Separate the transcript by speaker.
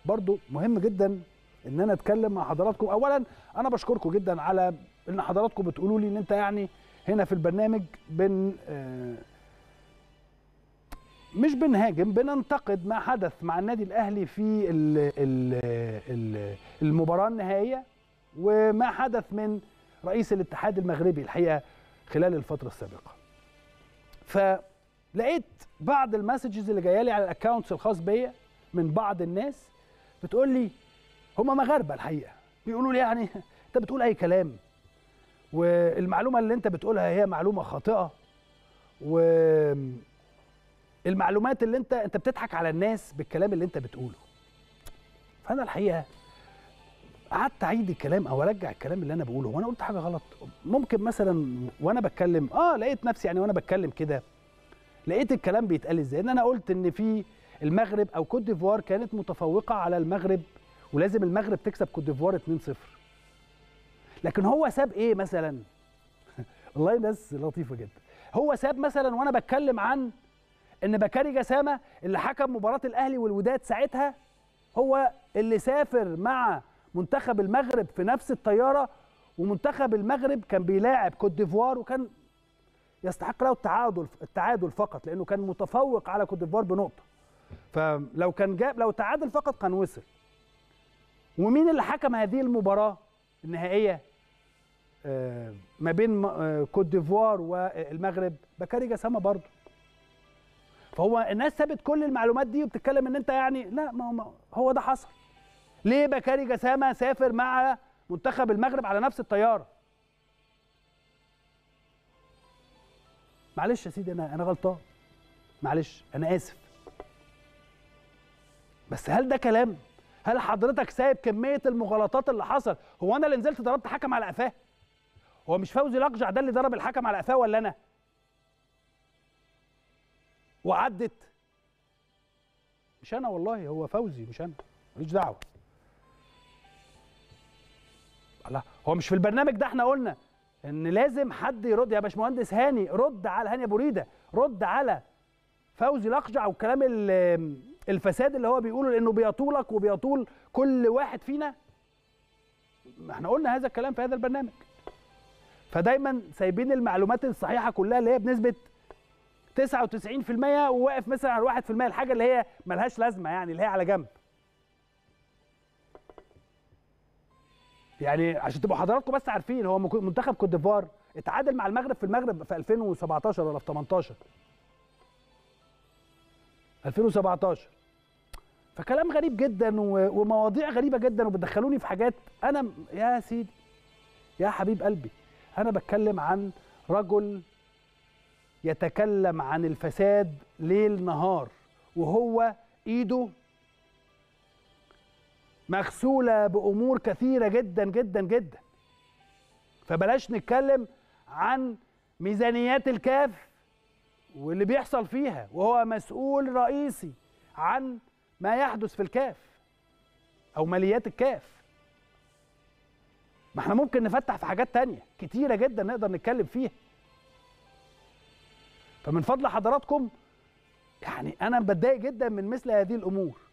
Speaker 1: برضو مهم جدا ان انا اتكلم مع حضراتكم اولا انا بشكركم جدا على ان حضراتكم بتقولوا لي ان انت يعني هنا في البرنامج بن آه، مش بنهاجم بننتقد ما حدث مع النادي الاهلي في ال ال ال المباراه النهائيه وما حدث من رئيس الاتحاد المغربي الحقيقه خلال الفتره السابقه فلقيت بعض المسجز اللي جايه لي على الاكونتس الخاص بيا من بعض الناس بتقول لي هم مغاربه الحقيقه بيقولوا لي يعني انت بتقول اي كلام والمعلومه اللي انت بتقولها هي معلومه خاطئه والمعلومات اللي انت انت بتضحك على الناس بالكلام اللي انت بتقوله فانا الحقيقه قعدت اعيد الكلام او ارجع الكلام اللي انا بقوله وانا قلت حاجه غلط ممكن مثلا وانا بتكلم اه لقيت نفسي يعني وانا بتكلم كده لقيت الكلام بيتقال ازاي ان انا قلت ان في المغرب او كوت ديفوار كانت متفوقه على المغرب ولازم المغرب تكسب كوت ديفوار 2-0 لكن هو ساب ايه مثلا والله ناس لطيفه جدا هو ساب مثلا وانا بتكلم عن ان بكاري جسامه اللي حكم مباراه الاهلي والوداد ساعتها هو اللي سافر مع منتخب المغرب في نفس الطياره ومنتخب المغرب كان بيلاعب كوت ديفوار وكان يستحق له التعادل التعادل فقط لانه كان متفوق على كوت ديفوار بنقطه فلو كان جاب لو تعادل فقط كان وصل ومين اللي حكم هذه المباراه النهائيه آه، ما بين آه، كوت ديفوار والمغرب بكاري جسامه برضه فهو الناس سابت كل المعلومات دي وبتتكلم ان انت يعني لا ما هو- ما هو ده حصل ليه بكاري جسامه سافر مع منتخب المغرب على نفس الطياره معلش يا سيدي انا انا غلطان معلش انا اسف بس هل ده كلام هل حضرتك سايب كميه المغالطات اللي حصل هو انا اللي نزلت ضربت حكم على قفاه هو مش فوزي الاقجع ده اللي ضرب الحكم على قفاه ولا انا وعدت مش انا والله هو فوزي مش انا ماليش دعوه الله هو مش في البرنامج ده احنا قلنا ان لازم حد يرد يا باشمهندس هاني رد على هاني ابو ريده رد على فوزي الاقجع والكلام ال- الفساد اللي هو بيقوله لانه بيطولك وبيطول كل واحد فينا ما احنا قلنا هذا الكلام في هذا البرنامج فدايما سايبين المعلومات الصحيحه كلها اللي هي بنسبه 99% وواقف مثلا على 1% الحاجه اللي هي ملهاش لازمه يعني اللي هي على جنب يعني عشان تبقوا حضراتكم بس عارفين هو مك- منتخب كوت ديفوار اتعادل مع المغرب في المغرب في 2017 ولا في 18 2017 فكلام غريب جدا و- ومواضيع غريبه جدا وبتدخلوني في حاجات انا م- يا سيدي يا حبيب قلبي انا بتكلم عن رجل يتكلم عن الفساد ليل نهار وهو ايده مغسوله بامور كثيره جدا جدا جدا فبلاش نتكلم عن ميزانيات الكاف واللي بيحصل فيها وهو مسؤول رئيسي عن ما يحدث في الكاف او ماليات الكاف ما احنا ممكن نفتح في حاجات تانية كتيرة جدا نقدر نتكلم فيها فمن فضل حضراتكم يعني انا بتضايق جدا من مثل هذه الامور